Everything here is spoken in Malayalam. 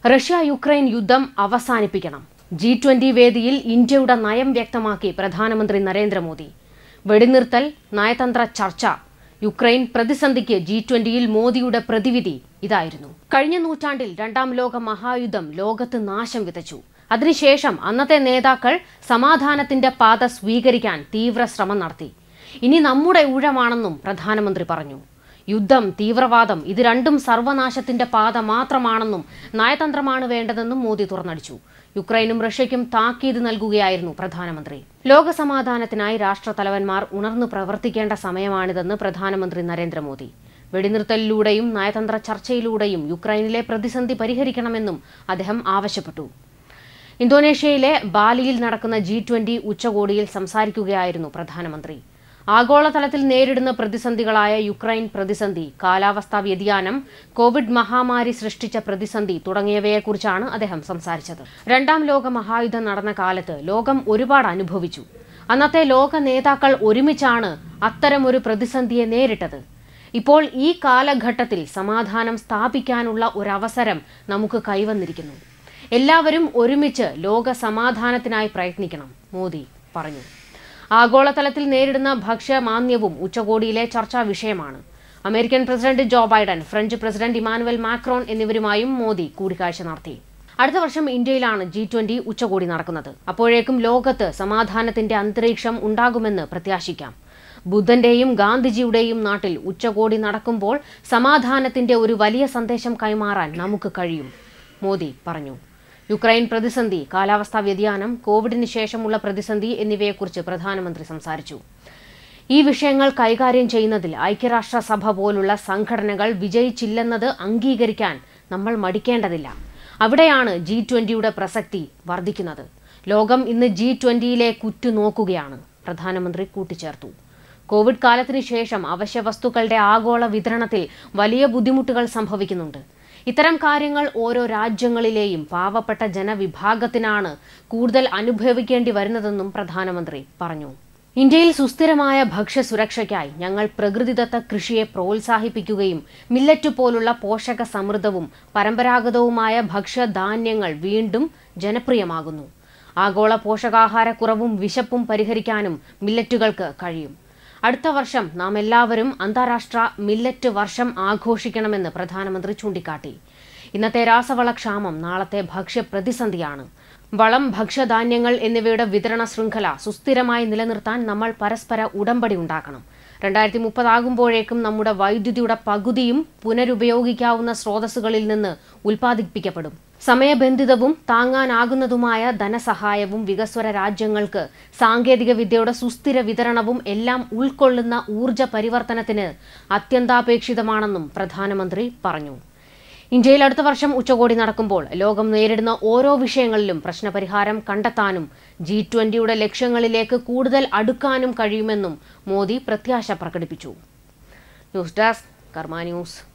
റഷ്യ യുക്രൈൻ യുദ്ധം അവസാനിപ്പിക്കണം ജി ട്വന്റി വേദിയിൽ ഇന്ത്യയുടെ നയം വ്യക്തമാക്കി പ്രധാനമന്ത്രി നരേന്ദ്രമോദി വെടിനിർത്തൽ നയതന്ത്ര ചർച്ച യുക്രൈൻ പ്രതിസന്ധിക്ക് ജി ട്വന്റിയിൽ മോദിയുടെ പ്രതിവിധി ഇതായിരുന്നു കഴിഞ്ഞ നൂറ്റാണ്ടിൽ രണ്ടാം ലോക മഹായുദ്ധം ലോകത്ത് നാശം വിതച്ചു അതിനുശേഷം അന്നത്തെ നേതാക്കൾ സമാധാനത്തിന്റെ പാത സ്വീകരിക്കാൻ തീവ്ര ശ്രമം നടത്തി ഇനി നമ്മുടെ ഊഴമാണെന്നും പ്രധാനമന്ത്രി പറഞ്ഞു യുദ്ധം തീവ്രവാദം ഇത് രണ്ടും സർവനാശത്തിന്റെ പാത മാത്രമാണെന്നും നയതന്ത്രമാണ് വേണ്ടതെന്നും മോദി തുറന്നടിച്ചു യുക്രൈനും റഷ്യയ്ക്കും താക്കീത് നൽകുകയായിരുന്നു പ്രധാനമന്ത്രി ലോകസമാധാനത്തിനായി രാഷ്ട്രതലവന്മാർ ഉണർന്നു പ്രവർത്തിക്കേണ്ട സമയമാണിതെന്ന് പ്രധാനമന്ത്രി നരേന്ദ്രമോദി വെടിനിർത്തലിലൂടെയും നയതന്ത്ര ചർച്ചയിലൂടെയും യുക്രൈനിലെ പ്രതിസന്ധി പരിഹരിക്കണമെന്നും അദ്ദേഹം ആവശ്യപ്പെട്ടു ഇന്തോനേഷ്യയിലെ ബാലിയിൽ നടക്കുന്ന ജി ട്വന്റി ഉച്ചകോടിയിൽ സംസാരിക്കുകയായിരുന്നു പ്രധാനമന്ത്രി ആഗോളതലത്തിൽ നേരിടുന്ന പ്രതിസന്ധികളായ യുക്രൈൻ പ്രതിസന്ധി കാലാവസ്ഥാ വ്യതിയാനം കോവിഡ് മഹാമാരി സൃഷ്ടിച്ച പ്രതിസന്ധി തുടങ്ങിയവയെക്കുറിച്ചാണ് അദ്ദേഹം സംസാരിച്ചത് രണ്ടാം ലോക മഹായുദ്ധം നടന്ന കാലത്ത് ലോകം ഒരുപാട് അനുഭവിച്ചു അന്നത്തെ ലോക നേതാക്കൾ ഒരുമിച്ചാണ് അത്തരമൊരു പ്രതിസന്ധിയെ നേരിട്ടത് ഇപ്പോൾ ഈ കാലഘട്ടത്തിൽ സമാധാനം സ്ഥാപിക്കാനുള്ള ഒരവസരം നമുക്ക് കൈവന്നിരിക്കുന്നു എല്ലാവരും ഒരുമിച്ച് ലോക സമാധാനത്തിനായി പ്രയത്നിക്കണം മോദി പറഞ്ഞു ആഗോളതലത്തിൽ നേരിടുന്ന ഭക്ഷ്യമാന്യവും ഉച്ചകോടിയിലെ ചർച്ചാ വിഷയമാണ് American president Joe Biden French president Emmanuel Macron എന്നിവരുമായും മോദി കൂടിക്കാഴ്ച നടത്തി അടുത്ത വർഷം ഇന്ത്യയിലാണ് ജി ട്വന്റി ഉച്ചകോടി നടക്കുന്നത് അപ്പോഴേക്കും ലോകത്ത് സമാധാനത്തിന്റെ അന്തരീക്ഷം ഉണ്ടാകുമെന്ന് പ്രത്യാശിക്കാം ബുദ്ധന്റെയും ഗാന്ധിജിയുടെയും നാട്ടിൽ ഉച്ചകോടി നടക്കുമ്പോൾ സമാധാനത്തിന്റെ ഒരു വലിയ സന്ദേശം കൈമാറാൻ നമുക്ക് കഴിയും മോദി പറഞ്ഞു യുക്രൈൻ പ്രതിസന്ധി കാലാവസ്ഥാ വ്യതിയാനം കോവിഡിന് ശേഷമുള്ള പ്രതിസന്ധി എന്നിവയെക്കുറിച്ച് പ്രധാനമന്ത്രി സംസാരിച്ചു ഈ വിഷയങ്ങൾ കൈകാര്യം ചെയ്യുന്നതിൽ ഐക്യരാഷ്ട്രസഭ പോലുള്ള സംഘടനകൾ വിജയിച്ചില്ലെന്നത് അംഗീകരിക്കാൻ നമ്മൾ മടിക്കേണ്ടതില്ല അവിടെയാണ് ജി ട്വന്റിയുടെ പ്രസക്തി വർദ്ധിക്കുന്നത് ലോകം ഇന്ന് ജി ട്വന്റിയിലേക്ക് ഉറ്റുനോക്കുകയാണ് പ്രധാനമന്ത്രി കൂട്ടിച്ചേർത്തു കോവിഡ് കാലത്തിന് ശേഷം അവശ്യ വസ്തുക്കളുടെ ആഗോള വിതരണത്തിൽ വലിയ ബുദ്ധിമുട്ടുകൾ സംഭവിക്കുന്നുണ്ട് ഇത്തരം കാര്യങ്ങൾ ഓരോ രാജ്യങ്ങളിലെയും പാവപ്പെട്ട ജനവിഭാഗത്തിനാണ് കൂടുതൽ അനുഭവിക്കേണ്ടി വരുന്നതെന്നും പ്രധാനമന്ത്രി പറഞ്ഞു ഇന്ത്യയിൽ സുസ്ഥിരമായ ഭക്ഷ്യസുരക്ഷയ്ക്കായി ഞങ്ങൾ പ്രകൃതിദത്ത കൃഷിയെ പ്രോത്സാഹിപ്പിക്കുകയും മില്ലറ്റ് പോലുള്ള പോഷക സമൃദ്ധവും പരമ്പരാഗതവുമായ ഭക്ഷ്യധാന്യങ്ങൾ വീണ്ടും ജനപ്രിയമാകുന്നു ആഗോള പോഷകാഹാരക്കുറവും വിശപ്പും പരിഹരിക്കാനും മില്ലറ്റുകൾക്ക് കഴിയും അടുത്ത വർഷം നാം എല്ലാവരും അന്താരാഷ്ട്ര മില്ലറ്റ് വർഷം ആഘോഷിക്കണമെന്ന് പ്രധാനമന്ത്രി ചൂണ്ടിക്കാട്ടി ഇന്നത്തെ രാസവളക്ഷാമം നാളത്തെ ഭക്ഷ്യപ്രതിസന്ധിയാണ് വളം ഭക്ഷ്യധാന്യങ്ങൾ എന്നിവയുടെ വിതരണ ശൃംഖല സുസ്ഥിരമായി നിലനിർത്താൻ നമ്മൾ പരസ്പര ഉടമ്പടി ഉണ്ടാക്കണം രണ്ടായിരത്തി മുപ്പതാകുമ്പോഴേക്കും നമ്മുടെ വൈദ്യുതിയുടെ പകുതിയും പുനരുപയോഗിക്കാവുന്ന സ്രോതസ്സുകളിൽ നിന്ന് ഉൽപ്പാദിപ്പിക്കപ്പെടും സമയബന്ധിതവും താങ്ങാനാകുന്നതുമായ ധനസഹായവും വികസ്വര രാജ്യങ്ങൾക്ക് സാങ്കേതിക വിദ്യയുടെ സുസ്ഥിര വിതരണവും എല്ലാം ഉൾക്കൊള്ളുന്ന ഊർജ പരിവർത്തനത്തിന് അത്യന്താപേക്ഷിതമാണെന്നും പ്രധാനമന്ത്രി പറഞ്ഞു ഇന്ത്യയിൽ അടുത്ത വർഷം ഉച്ചകോടി നടക്കുമ്പോൾ ലോകം നേരിടുന്ന ഓരോ വിഷയങ്ങളിലും പ്രശ്നപരിഹാരം കണ്ടെത്താനും ജി ട്വന്റിയുടെ ലക്ഷ്യങ്ങളിലേക്ക് കൂടുതൽ അടുക്കാനും കഴിയുമെന്നും മോദി പ്രത്യാശ പ്രകടിപ്പിച്ചു ന്യൂസ് ഡെസ്ക് കർമ്മ ന്യൂസ്